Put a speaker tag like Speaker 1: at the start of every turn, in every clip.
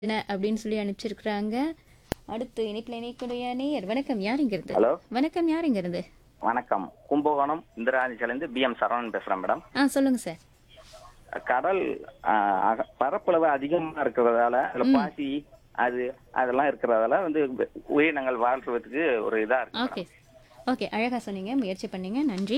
Speaker 1: என்ன அப்படின்னு சொல்லி அனுப்பிச்சிருக்கிறாங்க அடுத்து இணைப்பில் இணைக்கூடிய நேயர் வணக்கம் யாருங்கிறது
Speaker 2: ஹலோ
Speaker 1: வணக்கம் யாருங்கிறது
Speaker 2: வணக்கம் கும்பகோணம் இந்திராணிச்சிலேருந்து பி எம் சரவணன் பேசுறேன் மேடம்
Speaker 1: ஆ சொல்லுங்க சார்
Speaker 2: கடல் ஆ, அக- பரப்பளவு அதிகமா இருக்கிறதால அதுல பாசி அது அதெல்லாம் இருக்கிறதால வந்து உயிரினங்கள் வாழ்றதுக்கு ஒரு இதா இருக்கு
Speaker 1: ஓகே ஓகே அழகாக சொன்னீங்க முயற்சி பண்ணீங்க நன்றி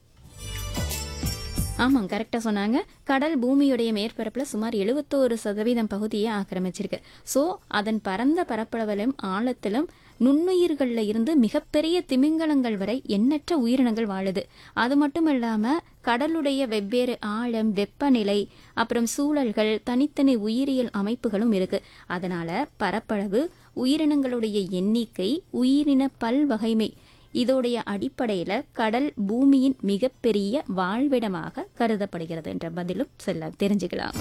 Speaker 1: ஆமாம் கரெக்டாக சொன்னாங்க கடல் பூமியுடைய மேற்பரப்பில் சுமார் எழுபத்தோரு சதவீதம் பகுதியை ஆக்கிரமிச்சிருக்கு ஸோ அதன் பரந்த பரப்பளவிலும் ஆழத்திலும் நுண்ணுயிர்களில் இருந்து மிகப்பெரிய திமிங்கலங்கள் வரை எண்ணற்ற உயிரினங்கள் வாழுது அது மட்டும் இல்லாமல் கடலுடைய வெவ்வேறு ஆழம் வெப்பநிலை அப்புறம் சூழல்கள் தனித்தனி உயிரியல் அமைப்புகளும் இருக்கு அதனால பரப்பளவு உயிரினங்களுடைய எண்ணிக்கை உயிரின பல்வகைமை இதோடைய அடிப்படையில கடல் பூமியின் மிகப்பெரிய வாழ்விடமாக கருதப்படுகிறது என்ற பதிலும் சொல்ல தெரிஞ்சுக்கலாம்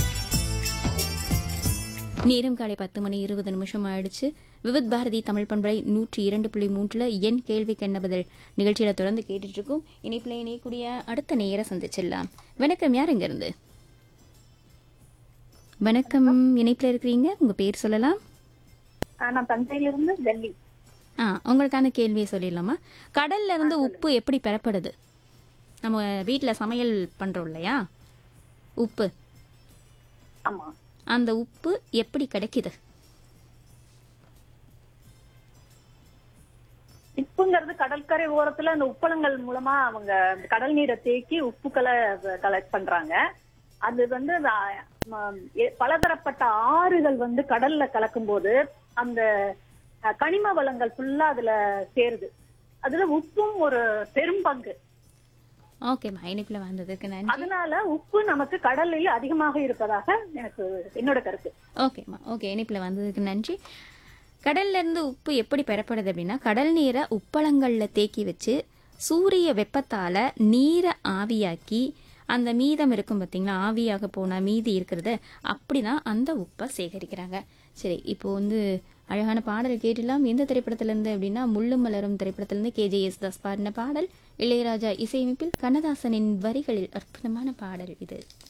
Speaker 1: நேரம் காலை பத்து மணி இருபது நிமிஷம் ஆயிடுச்சு விவித் பாரதி தமிழ் பண்பலை நூற்றி இரண்டு புள்ளி மூன்றுல என் கேள்விக்கு என்ன பதில் நிகழ்ச்சியில தொடர்ந்து கேட்டுட்டு இருக்கோம் இனிப்புல இணையக்கூடிய அடுத்த நேர சந்திச்சிடலாம் வணக்கம் யார் இங்க இருந்து வணக்கம் இணைப்புல இருக்கிறீங்க உங்க பேர் சொல்லலாம்
Speaker 3: ஆ, நான் தஞ்சையிலிருந்து டெல்லி
Speaker 1: ஆ உங்களுக்கான கேள்வியை சொல்லிடலாமா கடல்ல இருந்து உப்பு எப்படி பெறப்படுது நம்ம வீட்டில் சமையல் பண்றோம் இல்லையா உப்பு
Speaker 3: ஆமா
Speaker 1: அந்த உப்பு எப்படி கிடைக்குது
Speaker 3: உப்புங்கிறது கடற்கரை ஓரத்துல அந்த உப்பளங்கள் மூலமா அவங்க அந்த கடல் நீரை தேக்கி உப்புக்களை கலெக்ட் பண்றாங்க அது வந்து அந்த, ம, எ- பலதரப்பட்ட ஆறுகள் வந்து கடல்ல கலக்கும் போது அந்த அஹ், கனிம வளங்கள் ஃபுல்லா அதுல சேருது அதுல உப்பும் ஒரு பெரும் பங்கு
Speaker 1: ஓகேம்மா இனிப்பில் வந்ததுக்கு நன்றி
Speaker 3: அதனால உப்பு நமக்கு கடலில் அதிகமாக இருப்பதாக எனக்கு என்னோட கருத்து
Speaker 1: ஓகேம்மா ஓகே இனிப்பில் வந்ததுக்கு நன்றி கடல்ல இருந்து உப்பு எப்படி பெறப்படுது அப்படின்னா கடல் நீரை உப்பளங்கள்ல தேக்கி வச்சு சூரிய வெப்பத்தால நீரை ஆவியாக்கி அந்த மீதம் இருக்கும் பார்த்தீங்களா ஆவியாக போனா மீதி இருக்கிறத அப்படிதான் அந்த உப்பை சேகரிக்கிறாங்க சரி இப்போ வந்து அழகான பாடல் கேட்டலாம் எந்த திரைப்படத்திலிருந்து அப்படின்னா முள்ளும் மலரும் திரைப்படத்திலிருந்து கேஜேஎஸ் தாஸ் பாடின பாடல் இளையராஜா இசையமைப்பில் கண்ணதாசனின் வரிகளில் அற்புதமான பாடல் இது